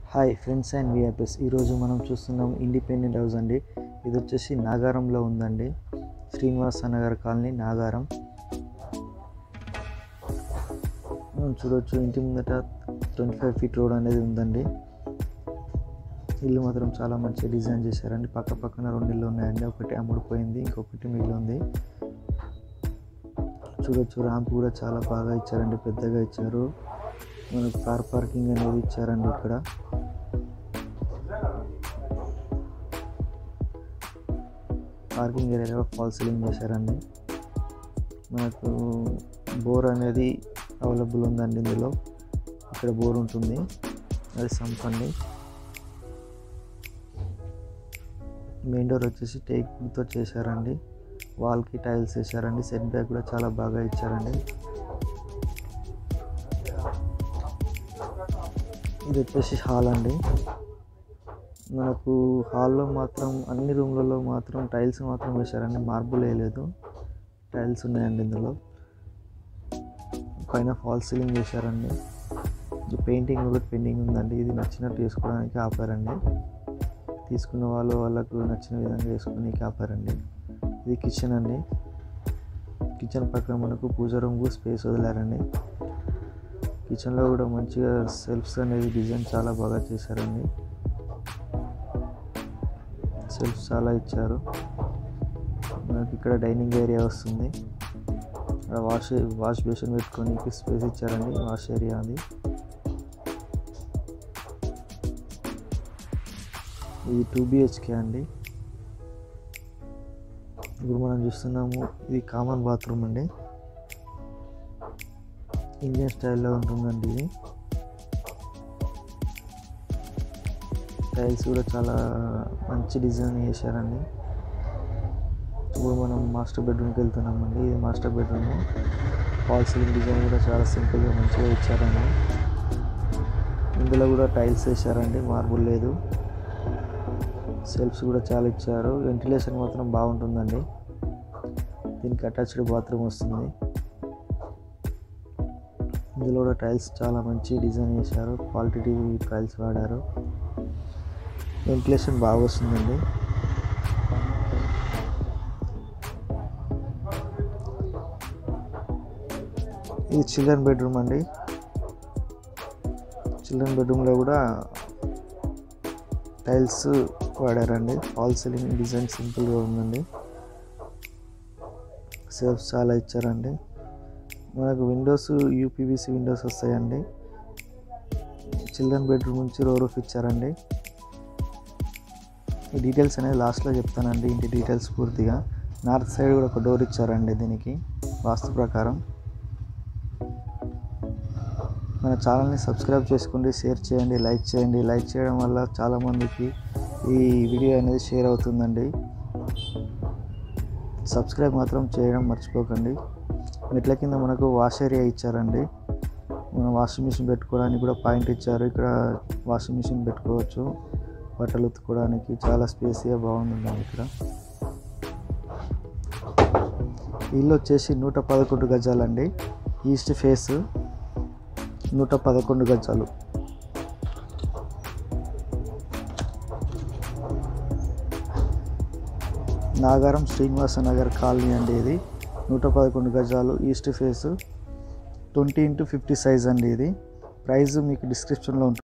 hi friends and VIPs ఈరోజు మనం చూస్తున్నాం ఇండిపెండెంట్ హౌస్ అండి ఇది వచ్చేసి నాగారంలో ఉందండి శ్రీనివాస నగర్ కాలనీ నాగారం మనం చూడొచ్చు ఇంటి ముందట ట్వంటీ ఫైవ్ ఫీట్ రోడ్ అనేది ఉందండి ఇల్లు మాత్రం చాలా మంచిగా డిజైన్ చేశారండి పక్క పక్కన రెండు ఇల్లు ఉన్నాయండి ఒకటి అమ్ముడుపోయింది ఇంకొకటి మిగిలి ఉంది చూడొచ్చు ర్యాంప్ కూడా చాలా బాగా ఇచ్చారండి పెద్దగా ఇచ్చారు మనకు కార్ పార్కింగ్ అనేది ఇచ్చారండి ఇక్కడ పార్కింగ్ ఏరియాలో ఫాల్ సీలింగ్ చేశారండి మనకు బోర్ అనేది అవైలబుల్ ఉందండి ఇందులో ఇక్కడ బోర్ ఉంటుంది అది సంప్ అండి మెయిన్ డోర్ వచ్చేసి టేక్తో చేశారండి వాల్కి టైల్స్ వేసారండి సెట్ బ్యాక్ కూడా చాలా బాగా ఇచ్చారండి ఇది వచ్చేసి హాల్ అండి మనకు హాల్లో మాత్రం అన్ని రూమ్లలో మాత్రం టైల్స్ మాత్రం వేశారండి మార్బుల్ వేయలేదు టైల్స్ ఉన్నాయండి ఇందులో పైన ఫాల్ సీలింగ్ చేశారండి పెయింటింగ్ ఒకటి పెండింగ్ ఉందండి ఇది నచ్చినట్టు చేసుకోవడానికి ఆపారండి తీసుకున్న వాళ్ళు వాళ్ళకు నచ్చిన విధంగా వేసుకోవడానికి ఆపారండి ఇది కిచెన్ అండి కిచెన్ పక్కన మనకు పూజ రూమ్ స్పేస్ వదిలారండి కిచెన్లో కూడా మంచిగా సెల్ఫ్స్ అనేది డిజైన్ చాలా బాగా చేశారండి సెల్ఫ్స్ చాలా ఇచ్చారు మనకి ఇక్కడ డైనింగ్ ఏరియా వస్తుంది ఇక్కడ వాష్ వాష్ బేసిన్ పెట్టుకోనికి స్పేస్ ఇచ్చారండి వాష్ ఏరియా అది ఇది టూ బిహెచ్కే అండి ఇప్పుడు మనం చూస్తున్నాము ఇది కామన్ బాత్రూమ్ అండి ఇండియన్ స్టైల్లో ఉంటుందండి ఇది టైల్స్ కూడా చాలా మంచి డిజైన్ చేశారండి ఇప్పుడు మనం మాస్టర్ బెడ్రూమ్కి వెళ్తున్నామండి ఇది master bedroom fall ceiling design కూడా చాలా సింపుల్గా మంచిగా ఇచ్చారండి ఇందులో కూడా టైల్స్ వేసారండి మార్బుల్ లేదు సెల్ఫ్స్ కూడా చాలా ఇచ్చారు వెంటిలేషన్ మాత్రం బాగుంటుందండి దీనికి అటాచ్డ్ బాత్రూమ్ వస్తుంది ఇందులో కూడా టైల్స్ చాలా మంచి డిజైన్ చేశారు క్వాలిటీ టైల్స్ వాడారు వెంటిలేషన్ బాగా వస్తుందండి ఇది చిల్డ్రన్ బెడ్రూమ్ అండి చిల్డ్రన్ బెడ్రూమ్లో కూడా టైల్స్ వాడారండి ఫాల్ సీలింగ్ డిజైన్ సింపుల్గా ఉందండి సేఫ్స్ చాలా ఇచ్చారండి మనకు విండోస్ యూపీవీసీ విండోస్ వస్తాయండి చిల్డ్రన్ బెడ్రూమ్ నుంచి రో రూఫ్ ఇచ్చారండి ఈ డీటెయిల్స్ అనేది లాస్ట్లో చెప్తానండి ఇంటి డీటెయిల్స్ పూర్తిగా నార్త్ సైడ్ కూడా ఒక డోర్ ఇచ్చారండి దీనికి వాస్తు ప్రకారం మన ఛానల్ని సబ్స్క్రైబ్ చేసుకోండి షేర్ చేయండి లైక్ చేయండి లైక్ చేయడం వల్ల చాలామందికి ఈ వీడియో అనేది షేర్ అవుతుందండి సబ్స్క్రైబ్ మాత్రం చేయడం మర్చిపోకండి మెట్ల కింద మనకు వాష్ ఏరియా ఇచ్చారండి మనం వాషింగ్ మిషన్ పెట్టుకోవడానికి కూడా పాయింట్ ఇచ్చారు ఇక్కడ వాషింగ్ మిషన్ పెట్టుకోవచ్చు బట్టలు ఉతుక్కోవడానికి చాలా స్పేస్గా బాగుందండి ఇక్కడ ఇల్లు వచ్చేసి నూట పదకొండు గజాలండి ఈస్ట్ ఫేస్ నూట పదకొండు గజాలు నాగారం శ్రీనివాస నగర్ కాలనీ అండి ఇది నూట పదకొండు గజాలు east face twenty into fifty size అండి ఇది ప్రైస్ మీకు డిస్క్రిప్షన్లో ఉంటుంది